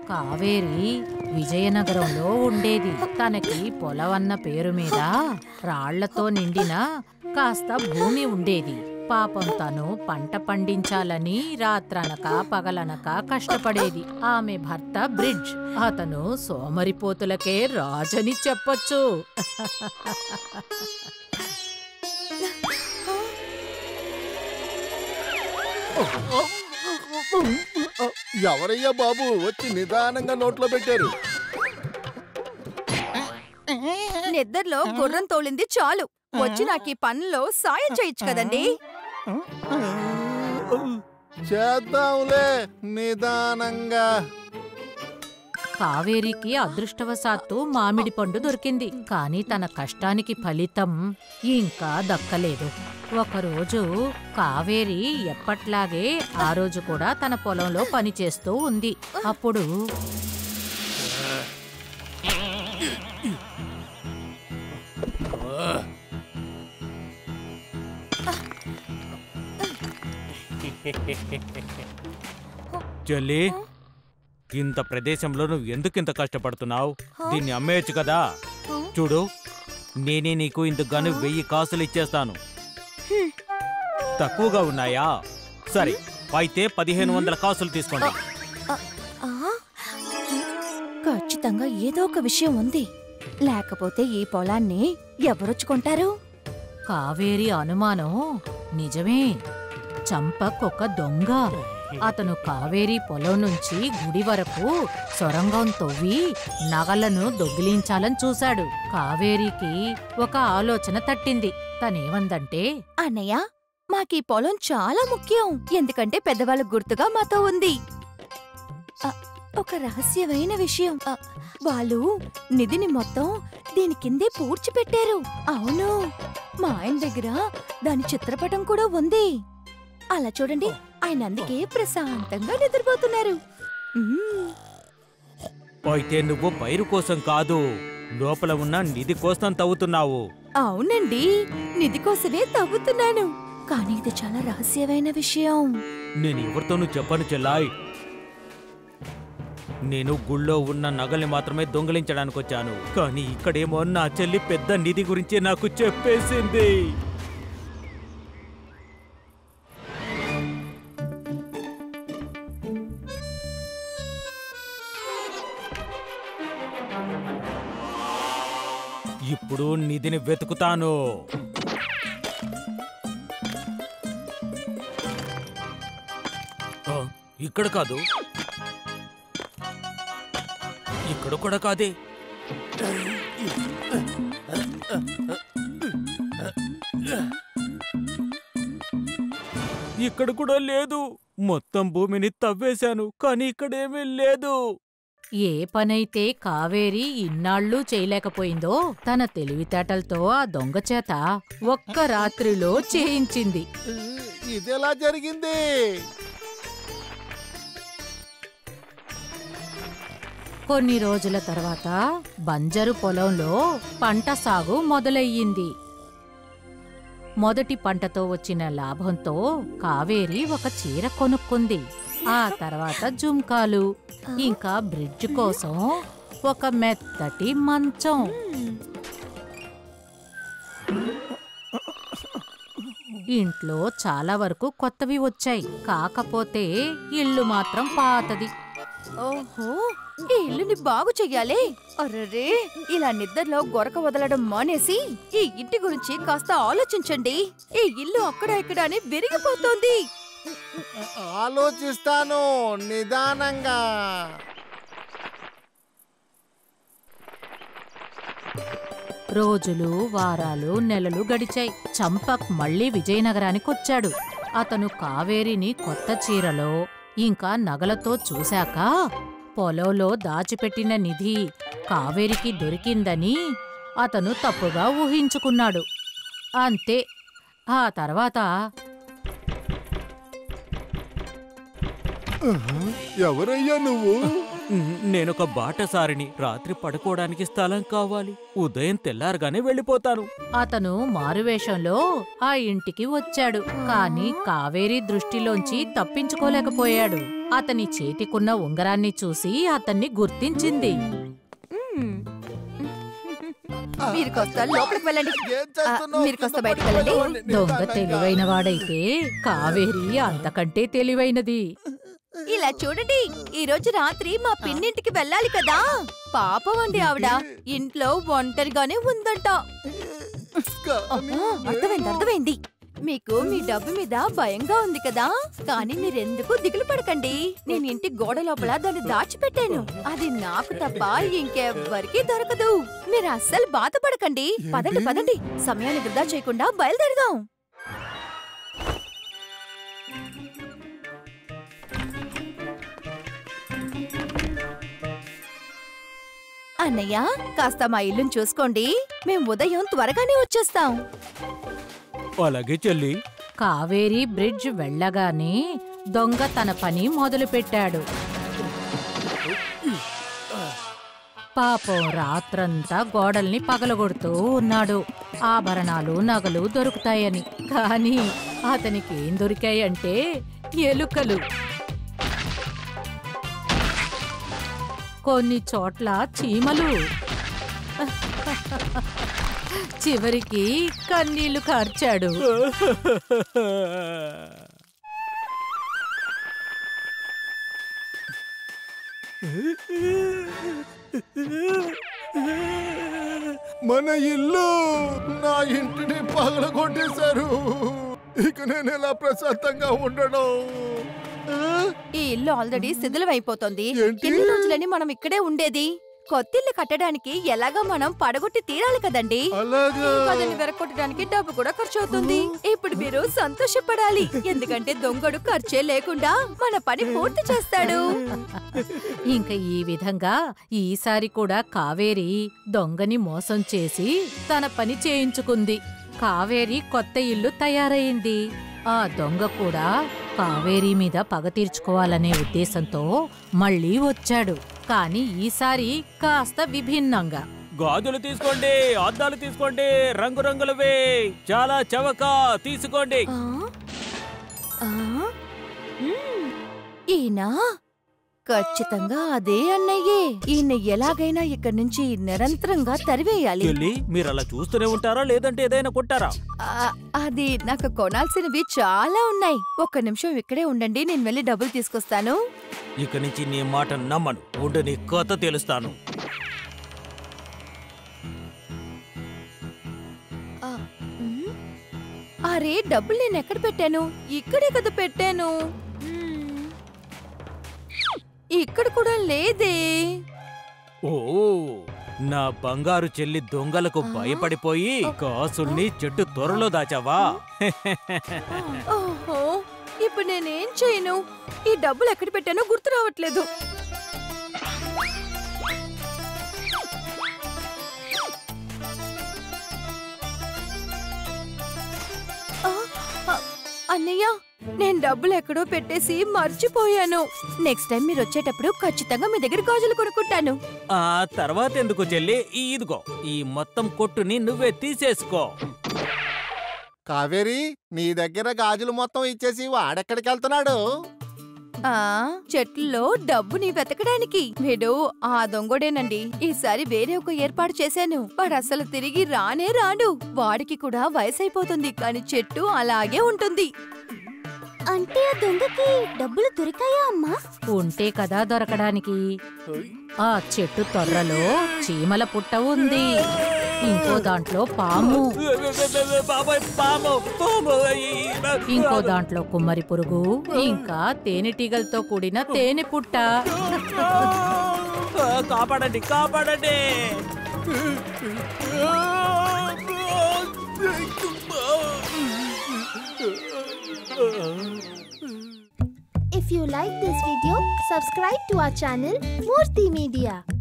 కావేరి విజయనగరంలో ఉండేది తనకి పొలవన్న పేరు మీద రాళ్లతో నిండిన కాస్త భూమి ఉండేది పాపం తను పంట పండించాలని రాత్రనక పగలనక కష్టపడేది ఆమె భర్త బ్రిడ్జ్ అతను సోమరిపోతులకే రాజని చెప్పొచ్చు ఎవరయ్యా బాబు వచ్చి నిదానంగా నోట్లో పెట్టారు నిద్రలో గుర్రం తోలింది చాలు వచ్చి నాకు ఈ పనుల్లో సాయం చేయొచ్చు కదండి చేద్దాంలే నిదానంగా కావేరికి అదృష్టవశాత్తు మామిడి పండు దొరికింది కానీ తన కష్టానికి ఫలితం ఇంకా దక్కలేదు ఒకరోజు కావేరి ఎప్పట్లాగే ఆ రోజు కూడా తన పొలంలో పనిచేస్తూ ఉంది అప్పుడు చెల్లి ఇంత ప్రదేశంలో నువ్వు ఎందుకు ఇంత కష్టపడుతున్నావు దీన్ని అమ్మేయచ్చు కదా చూడు నేనే నీకు ఇందుకు గాను వెయ్యి కాసులు ఇచ్చేస్తాను తక్కువగా ఉన్నాయా సరే అయితే పదిహేను వందల కాసులు తీసుకోండి ఆ? ఖచ్చితంగా ఏదో ఒక విషయం ఉంది లేకపోతే ఈ పొలాన్ని ఎవరొచ్చుకుంటారు కావేరి అనుమానం నిజమే చంపక్ ఒక దొంగ అతను కావేరి పొలం నుంచి గుడి వరకు సొరంగం తవ్వి నగలను దొంగిలించాలని చూశాడు కావేరికి ఒక ఆలోచన తట్టింది తనేమందంటే అన్నయ్య మాకీ పొలం చాలా ముఖ్యం ఎందుకంటే పెద్దవాళ్ళ గుర్తుగా మాతో ఉంది ఆ, ఒక రహస్యమైన విషయం ఆ, వాళ్ళు నిధిని మొత్తం దీని కిందే పూడ్చిపెట్టారు అవును మా ఆయన దగ్గర దాని చిత్రపటం కూడా ఉంది అలా చూడండి ఆయన అందుకే ప్రశాంతంగా నిద్రపోతున్నారు మ్మ్. అయితే నువ్వు పైరు కోసం కాదు లోపల ఉన్న నిధి కోసం తవ్వుతున్నావు అవునండి నిధి కోసమే తవ్వుతున్నాను కానీ ఇది చాలా రహస్యమైన విషయం నేను ఎవరితోనూ చెప్పను చెల్లాయ్ నేను గుళ్ళో ఉన్న నగల్ని మాత్రమే దొంగిలించడానికి వచ్చాను కానీ ఇక్కడేమో నా చెల్లి పెద్ద నిధి గురించి నాకు చెప్పేసింది ఇప్పుడు నిధిని వెతుకుతాను ఆ, ఇక్కడ కాదు ఇక్కడ కూడా కాదే ఇక్కడ కూడా లేదు మొత్తం భూమిని తవ్వేశాను కానీ ఇక్కడేమీ లేదు ఏ పనైతే కావేరి ఇన్నాళ్ళు చేయలేకపోయిందో తన తెలివితేటలతో ఆ దొంగ చేత ఒక్క రాత్రిలో చేయించింది ఇదెలా జరిగింది కొన్ని రోజుల తర్వాత బంజరు పొలంలో పంట సాగు మొదలయ్యింది మొదటి పంటతో వచ్చిన లాభంతో కావేరి ఒక చీర కొనుక్కుంది ఆ తర్వాత జుంకాలు ఇంకా బ్రిడ్జ్ కోసం ఒక మెత్తటి మంచం ఇంట్లో చాలా వరకు కొత్తవి వచ్చాయి కాకపోతే ఇల్లు మాత్రం పాతది ఓహో ఈ ఇల్లుని బాగు చెయ్యాలి అర్రరే ఇలా నిద్రలో గొరక వదలడం మానేసి ఈ ఇంటి గురించి కాస్త ఆలోచించండి ఈ ఇల్లు అక్కడ ఇక్కడ అని విరిగిపోతోంది ఆలోచిస్తాను నిదానంగా రోజులు వారాలు నెలలు గడిచాయి చంపక్ మళ్ళీ విజయనగరానికి వచ్చాడు అతను కావేరిని కొత్త చీరలో ఇంకా నగలతో చూశాక పొలంలో దాచిపెట్టిన నిధి కావేరికి దొరికిందని అతను తప్పుగా ఊహించుకున్నాడు అంతే ఆ తర్వాత ఎవరయ్యా నువ్వు నేనొక బాటసారిని రాత్రి పడుకోవడానికి స్థలం కావాలి ఉదయం తెల్లారగానే వెళ్ళిపోతాను అతను మారువేషంలో ఆ ఇంటికి వచ్చాడు కాని కావేరి దృష్టిలోంచి తప్పించుకోలేకపోయాడు అతని చేతికున్న ఉంగరాన్ని చూసి అతన్ని గుర్తించింది మ్మ్. మీరు కొస్తా లోపలికి వెళ్ళండి ఏం చేస్తున్నావ్? మీరు కాస్త బయటికి వెళ్ళండి. దొంగ నిదానంగా. తెలివైన వాడైతే కావేరి అంతకంటే తెలివైనది ఇలా చూడండి ఈ రోజు రాత్రి మా పిన్నింటికి వెళ్ళాలి కదా పాపం అండి ఆవిడ ఇంట్లో ఒంటరిగానే ఉందంట కానీ ఆ, అర్థమైంది అర్థమైంది మీకు మీ డబ్బు మీద భయంగా ఉంది కదా కానీ మీరెందుకు దిగులు పడకండి నేను ఇంటి గోడ లోపల దాన్ని దాచిపెట్టాను అది నాకు తప్ప ఇంకెవ్వరికీ దొరకదు మీరు అస్సలు బాధపడకండి పదండి పదండి సమయాన్ని వృధా చేయకుండా బయలుదేరదాం అన్నయ్య కాస్త మా ఇల్లుని చూసుకోండి మేం ఉదయం త్వరగానే వచ్చేస్తాం అలాగే చెల్లి కావేరి బ్రిడ్జ్ వెళ్ళగానే దొంగ తన పని మొదలుపెట్టాడు పాపం రాత్రంతా గోడల్ని పగలగొడుతూ ఉన్నాడు ఆభరణాలు నగలు దొరుకుతాయని కానీ అతనికి ఏం దొరికాయంటే ఎలుకలు కొన్ని చోట్ల చీమలు చివరికి కన్నీళ్లు కార్చాడు మన ఇల్లు నా ఇంటిని పగలగొట్టేశారు ఇక నేను ఎలా ప్రశాంతంగా ఉండడం ఆ? ఈ ఇల్లు ఆల్రెడీ శిథిలమైపోతుంది ఏంటి? ఎన్ని రోజులని మనం ఇక్కడే ఉండేది కొత్తిల్లు కట్టడానికి ఎలాగా మనం పడగొట్టి తీరాలి కదండి అలాగా అదని వెరకొట్టడానికి డబ్బు కూడా ఖర్చు అవుతుంది ఇప్పుడు మీరు సంతోషపడాలి ఎందుకంటే దొంగడు ఖర్చే లేకుండా మన పని పూర్తి చేస్తాడు ఇంక ఈ విధంగా ఈసారి కూడా కావేరి దొంగని మోసం చేసి తన పని చేయించుకుంది కావేరి కొత్త ఇల్లు తయారైంది ఆ దొంగ కూడా కావేరి మీద పగ తీర్చుకోవాలనే ఉద్దేశంతో మళ్ళీ వచ్చాడు కాని ఈసారి కాస్త విభిన్నంగా గాజులు తీసుకోండి అద్దాలు తీసుకోండి రంగురంగులవే చాలా చవక తీసుకోండి ఆ? ఆ? మ్మ్. ఈయన ఖచ్చితంగా అదే అన్నయ్యే ఈయన ఎలాగైనా ఇక్కడి నుంచి నిరంతరంగా తరివేయాలి చెల్లి మీరు అలా చూస్తూనే ఉంటారా లేదంటే ఏదైనా కొట్టారా ఆ, అది నాకు కొనాల్సినవి చాలా ఉన్నాయి ఒక్క నిమిషం ఇక్కడే ఉండండి నేను వెళ్ళి డబ్బులు తీసుకొస్తాను ఇక నుంచి నీ మాట నమ్మను ఉండు నీ కథ తెలుస్తాను ఆ, మ్మ్. అరే డబ్బులు నేను ఎక్కడ పెట్టాను ఇక్కడే కదా పెట్టాను మ్మ్. ఇక్కడ కూడా లేదే ఓ నా బంగారు చెల్లి దొంగలకు ఆ? భయపడిపోయి కాసుల్ని చెట్టు త్వరలో దాచావా ఓహో ఇప్పుడు నేనేం చేయను ఈ డబ్బులు ఎక్కడ పెట్టానో గుర్తు రావట్లేదు ఆ, ఆ, అన్నయ్య నేను డబ్బులు ఎక్కడో పెట్టేసి మర్చిపోయాను నెక్స్ట్ టైం మీరు వచ్చేటప్పుడు ఖచ్చితంగా మీ దగ్గర గాజులు కొనుక్కుంటాను ఆ తర్వాత ఎందుకు చెల్లి ఈ ఇదిగో ఈ మొత్తం కొట్టుని నువ్వే తీసేసుకో కావేరి నీ దగ్గర గాజులు మొత్తం ఇచ్చేసి వాడెక్కడికి వెళ్తున్నాడు ఆ చెట్లలో డబ్బుని వెతకడానికి వీడు ఆ దొంగోడేనండి ఈసారి వేరే ఒక ఏర్పాటు చేశాను వాడు అసలు తిరిగి రానే రాడు వాడికి కూడా వయసైపోతుంది కానీ చెట్టు అలాగే ఉంటుంది అంటే ఆ దొంగకి డబ్బులు దొరికాయా అమ్మా ఉంటే కదా దొరకడానికి ఆ చెట్టు తొర్రలో చీమల పుట్ట ఉంది ఇంకో దాంట్లో పాము బాబాయ్ పాము పాము ఇంకో దాంట్లో కుమ్మరి పురుగు ఇంకా తేనెటీగలతో కూడిన తేనె పుట్ట కాపాడండి కాపాడండి If you like this video, subscribe to our channel Murthy Media.